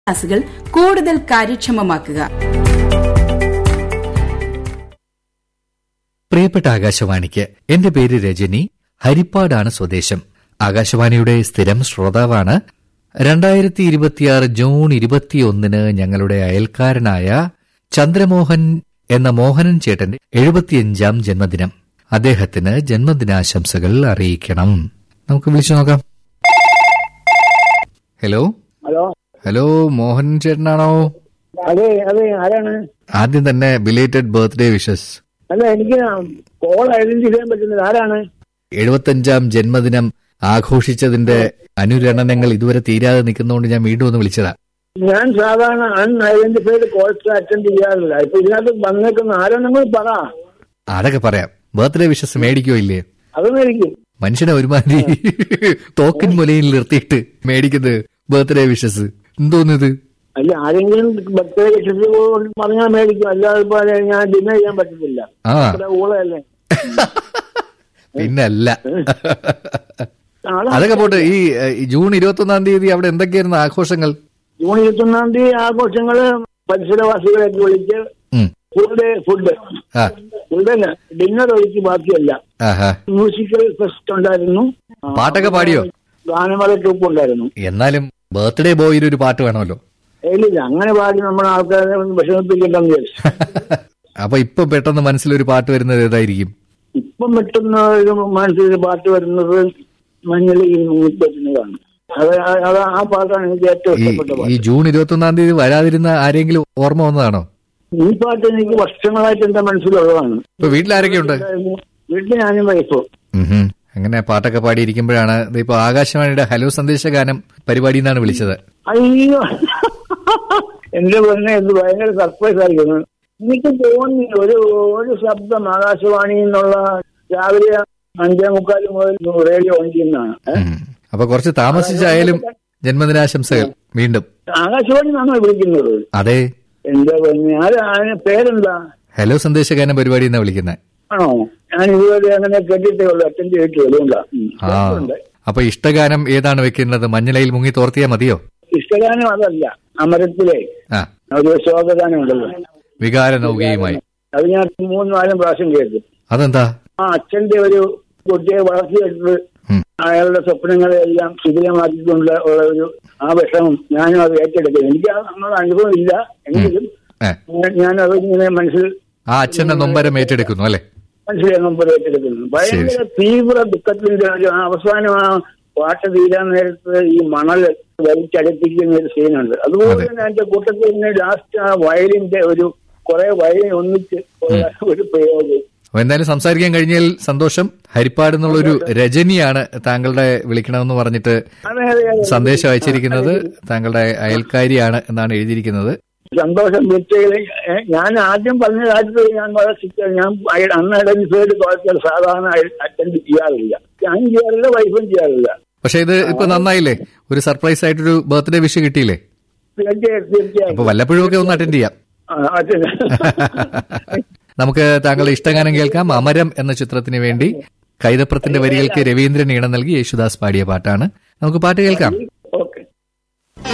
ക്ലാസുകൾ കൂടുതൽ കാര്യക്ഷമമാക്കുക പ്രിയപ്പെട്ട ആകാശവാണിക്ക് എന്റെ പേര് രജനി ഹരിപ്പാടാണ് സ്വദേശം ആകാശവാണിയുടെ സ്ഥിരം ശ്രോതാവാണ് രണ്ടായിരത്തി ഇരുപത്തിയാറ് ജൂൺ ഇരുപത്തിയൊന്നിന് ഞങ്ങളുടെ അയൽക്കാരനായ ചന്ദ്രമോഹൻ എന്ന മോഹനൻ ചേട്ടന്റെ എഴുപത്തിയഞ്ചാം ജന്മദിനം അദ്ദേഹത്തിന് ജന്മദിനാശംസകൾ അറിയിക്കണം നമുക്ക് വിളിച്ചു നോക്കാം ഹലോ ഹലോ ഹലോ മോഹൻ ചേട്ടനാണോ അതെ അതെ ആരാണ് ആദ്യം തന്നെ ബിലേറ്റഡ് ബർത്ത്ഡേ വിഷസ് അല്ല എനിക്ക് കോൾ ഐഡന്റിഫൈ ചെയ്യാൻ പറ്റുന്നത് ആരാണ് എഴുപത്തഞ്ചാം ജന്മദിനം ആഘോഷിച്ചതിന്റെ അനുരണനങ്ങൾ ഇതുവരെ തീരാതെ നിൽക്കുന്നതുകൊണ്ട് ഞാൻ വീണ്ടും ഒന്ന് വിളിച്ചതാ ഞാൻ സാധാരണ അൺഐഡന്റിഫൈഡ് കോൾസ് അറ്റൻഡ് ചെയ്യാറില്ല ഇപ്പൊ ഇതിനകത്ത് വന്നേക്കുന്ന ആരാണെന്ന് പറ അതൊക്കെ പറയാം ബർത്ത്ഡേ വിഷസ് മേടിക്കോ ഇല്ലേ അതൊന്നും എനിക്ക് മനുഷ്യനെ ഒരുമാതിരി തോക്കിൻ മുലയിൽ നിർത്തിയിട്ട് മേടിക്കുന്നത് ബർത്ത്ഡേ വിഷസ് എന്തോന്നിത് അല്ല ആരെങ്കിലും ബർത്ത്ഡേ വിഷസ് പറഞ്ഞാൽ മേടിക്കും അല്ലാതെ ഇപ്പൊ ഞാൻ ഡിന്നർ ചെയ്യാൻ പറ്റത്തില്ല ആ ഇവിടെ ഊളയല്ലേ പിന്നല്ല നാളെ അതൊക്കെ പോട്ടെ ഈ ഏഹ്, ഈ ജൂൺ ഇരുപത്തി ഒന്നാം തീയതി അവിടെ എന്തൊക്കെയായിരുന്നു ആഘോഷങ്ങൾ ജൂൺ ഇരുപത്തൊന്നാം തീയതി ആഘോഷങ്ങള് പരിസരവാസികളെയൊക്കെ വിളിച്ച് ഉം. ഫുൾ ഡേ ഫുഡ് ആ ഫുൾ ഡേ ഡിന്നർ ഒഴിച്ച് ബാക്കിയല്ല ആഹാ മ്യൂസിക്കൽ ഫെസ്റ്റ് ഉണ്ടായിരുന്നു പാട്ടൊക്കെ പാടിയോ ഗാനമേള ട്രൂപ്പ് ഉണ്ടായിരുന്നു എന്നാലും ബർത്ത്ഡേ ബോയിൽ ഒരു പാട്ട് വേണമല്ലോ ഇല്ലില്ല അങ്ങനെ പാടി നമ്മുടെ ആൾക്കാരെ ഒന്ന് വിഷമിപ്പിക്കണ്ടെന്ന് വിചാരിച്ചു അപ്പൊ ഇപ്പൊ പെട്ടെന്ന് മനസ്സിലൊരു പാട്ട് വരുന്നത് ഏതായിരിക്കും ഇപ്പം പെട്ടെന്ന് ഒരു മനസ്സിൽ പാട്ട് വരുന്നത് മഞ്ഞൾ ഈ മുങ്ങിപ്പറ്റുന്നതാണ് അത് ആ- അത് ആ പാട്ടാണ് എനിക്ക് ഏറ്റവും ഈ ഇഷ്ടപ്പെട്ട ഈ പാട്ട് ജൂൺ ഇരുപത്തി ഒന്നാം തീയതി വരാതിരുന്ന ആരെങ്കിലും ഓർമ്മ വന്നതാണോ ഈ പാട്ട് എനിക്ക് വർഷങ്ങളായിട്ട് എന്റെ മനസ്സിലുള്ളതാണ് ഇപ്പൊ വീട്ടിലാരൊക്കെയുണ്ട് വീട്ടിൽ ഞാനും വൈഫും ഉഹും. അങ്ങനെ പാട്ടൊക്കെ പാടിയിരിക്കുമ്പോഴാണ് ദേ ഇപ്പൊ ആകാശവാണിയുടെ ഹലോ സന്ദേശ ഗാനം പരിപാടി എന്നാണ് വിളിച്ചത് അയ്യോ എന്റെ പൊന്നെ ഇത് ഭയങ്കര സർപ്രൈസ് ആയിരിക്കുന്നു എനിക്ക് തോന്നി ഒരു ഒരു ശബ്ദം ആകാശവാണിയിൽ നിന്നുള്ള രാവിലെ അഞ്ചേ മുക്കാൽ മുതൽ റേഡിയോ ഓൺ ചെയ്യുന്നതാണ് ഏ? ഉം. അപ്പൊ കുറച്ച് താമസിച്ചായാലും ജന്മദിനാശംസകൾ വീണ്ടും ആകാശവാണി നിന്നാണോ വിളിക്കുന്നത് അതെ എന്റെ പൊന്നെ ആര് അതിന് പേരെന്താ ഹലോ സന്ദേശ ഗാനം പരിപാടി എന്നാ വിളിക്കുന്നത് ആണോ ഞാൻ ഇതുവരെ അങ്ങനെ കേട്ടിട്ടേ ഉള്ളൂ അറ്റൻഡ് ചെയ്തിട്ടേ അതുകൊണ്ടാ ഉം. ആ കേട്ടിട്ടുണ്ട്. അപ്പൊ ഇഷ്ടഗാനം ഏതാണ് വെക്കുന്നത് മഞ്ഞളയിൽ മുങ്ങി തോർത്തിയാ മതിയോ ഇഷ്ടഗാനം അതല്ല അമരത്തിലെ ആ ഒരു ശോകഗാനം ഉണ്ടല്ലോ വികാര നൗകയുമായി അത് ഞാൻ മൂന്ന് നാലും പ്രാവശ്യം കേട്ടു അതെന്താ ആ അച്ഛന്റെ ഒരു കുട്ടിയെ വളർത്തിയെടുത്ത് ഉം. അയാളുടെ സ്വപ്നങ്ങളെ എല്ലാം ശിഥിലമാക്കിക്കൊണ്ട് ഉള്ള ഒരു ആ വിഷമം ഞാനും അത് ഏറ്റെടുക്കുന്നു എനിക്ക് ആ അങ്ങനെ അനുഭവം ഇല്ല എങ്കിലും ഏ ഞാൻ- ഞാനത് ഇങ്ങനെ മനസ്സിൽ ആ അച്ഛന്റെ നൊമ്പരം ഏറ്റെടുക്കുന്നു അല്ലെ മനസ്സിലെ മുമ്പ് ഏറ്റെടുക്കുന്നു ഭയങ്കര തീവ്ര ദുഃഖത്തിന്റെ ഒരു ആ അവസാനം ആ പാട്ട് തീരാൻ നേരത്ത് ഈ മണൽ വലിച്ചടുപ്പിക്കുന്ന ഒരു സീനുണ്ട് അതുപോലെ അതെ. തന്നെ അതിന്റെ കൂട്ടത്തിൽ തന്നെ ലാസ്റ്റ് ആ വയലിന്റെ ഒരു കുറെ വയലിൻ ഒന്നിച്ച് ഉള്ള ഒരു പ്രയോഗം അപ്പൊ എന്തായാലും സംസാരിക്കാൻ കഴിഞ്ഞാൽ സന്തോഷം ഹരിപ്പാട് എന്നുള്ളൊരു രജനിയാണ് താങ്കളുടെ വിളിക്കണമെന്ന് പറഞ്ഞിട്ട് അതെ അതെ അതെ സന്ദേശം അയച്ചിരിക്കുന്നത് താങ്കളുടെ അയൽക്കാരിയാണ് എന്നാണ് എഴുതിയിരിക്കുന്നത് സന്തോഷം വ്യക്തികളെ ഞാൻ ആദ്യം പറഞ്ഞ കാര്യത്തിൽ ഞാൻ വളരെ സിക്ക- ഞാൻ അയ- അന്ന് ഐഡന്റിഫൈഡ് കോളേജിൽ സാധാരണ അറ്റൻഡ് ചെയ്യാറില്ല ഞാൻ ചെയ്യാറില്ല വൈഫും ചെയ്യാറില്ല പക്ഷെ ഇത് ഇപ്പൊ നന്നായില്ലേ ഒരു സർപ്രൈസ് ആയിട്ടൊരു ബർത്ത്ഡേ വിഷ് കിട്ടിയില്ലേ തീർച്ചയായും തീർച്ചയായും അപ്പൊ വല്ലപ്പോഴും ഒക്കെ ഒന്ന് അറ്റൻഡ് ചെയ്യാം ആ, attend- നമുക്ക് താങ്കളുടെ ഇഷ്ടഗാനം കേൾക്കാം അമരം എന്ന ചിത്രത്തിന് വേണ്ടി കൈതപ്രത്തിന്റെ വരികൾക്ക് രവീന്ദ്രൻ ഈണം നൽകി യേശുദാസ് പാടിയ പാട്ടാണ് നമുക്ക് പാട്ട് കേൾക്കാം